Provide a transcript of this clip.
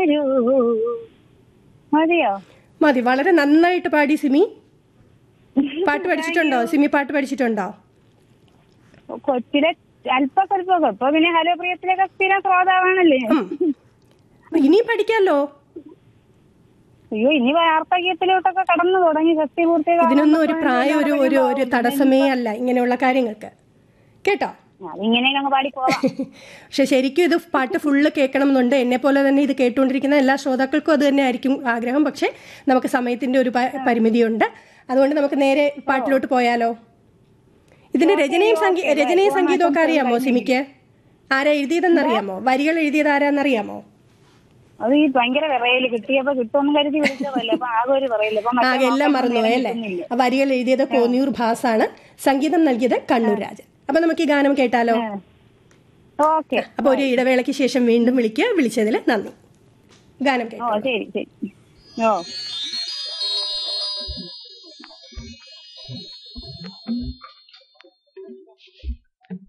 വരൂ മതിയോ മതി വളരെ നന്നായിട്ട് പാടി സിമി പാട്ട് പഠിച്ചിട്ടുണ്ടോ സിമി പാട്ട് പഠിച്ചിട്ടുണ്ടോ കൊച്ചിലെ അല്പം അല്പമൊക്കെ ഇപ്പൊ പിന്നെ ഹലോ പ്രിയത്തിലൊക്കെ സ്ഥിരം ശ്രോതാവാണല്ലേ ഉം. ഇനിയും പഠിക്കാമല്ലോ അയ്യോ ഇനി വാർത്തകീയത്തിലോട്ടൊക്കെ കടന്നു തുടങ്ങി സത്യപൂർത്തി ഇതിനൊന്നും ഒരു പ്രായം ഒരു ഒരു ഒരു തടസ്സമേ അല്ല ഇങ്ങനെയുള്ള കാര്യങ്ങൾക്ക് കേട്ടോ അതിങ്ങനെയൊക്കെ അങ്ങ് പാടി പോവാം പക്ഷെ ശരിക്കും ഇത് പാട്ട് ഫുള്ള് കേൾക്കണം എന്നുണ്ട് എന്നെ പോലെ തന്നെ ഇത് കേട്ടുകൊണ്ടിരിക്കുന്ന എല്ലാ ശ്രോതാക്കൾക്കും അത് തന്നെ ആയിരിക്കും ആഗ്രഹം പക്ഷെ നമുക്ക് സമയത്തിന്റെ ഒരു പ- പരിമിതിയുണ്ട് അതുകൊണ്ട് നമുക്ക് നേരെ പാട്ടിലോട്ട് പോയാലോ ഇതിന്റെ രചനയും സംഗീ രചനയും സംഗീതവും ഒക്കെ അറിയാമോ സിമിക്ക് ആരാ എഴുതിയതെന്നറിയാമോ വരികൾ എഴുതിയത് ആരാന്നറിയാമോ അത് ഈ ഭയങ്കര വിറയല് കിട്ടിയപ്പോ കിട്ടുമെന്ന് കരുതി വിളിച്ചതല്ലേ അപ്പൊ ആകെ ഒരു വിറയില്ല അപ്പൊ മറ്റേ ആകെ എല്ലാം മറന്നുപോയി അല്ലേ കിട്ടുന്നില്ല. ആ വരികൾ എഴുതിയത് കോന്നിയൂർ ഭാസാണ് സംഗീതം നൽകിയത് കണ്ണൂർ രാജൻ അപ്പൊ നമുക്ക് ഈ ഗാനം കേട്ടാലോ ഓക്കെ അപ്പൊ ഒരു ഇടവേളയ്ക്ക് ശേഷം വീണ്ടും വിളിക്കുക വിളിച്ചതിൽ നന്ദി ഗാനം കേട്ടോ ഓ ശരി ശരി ഓ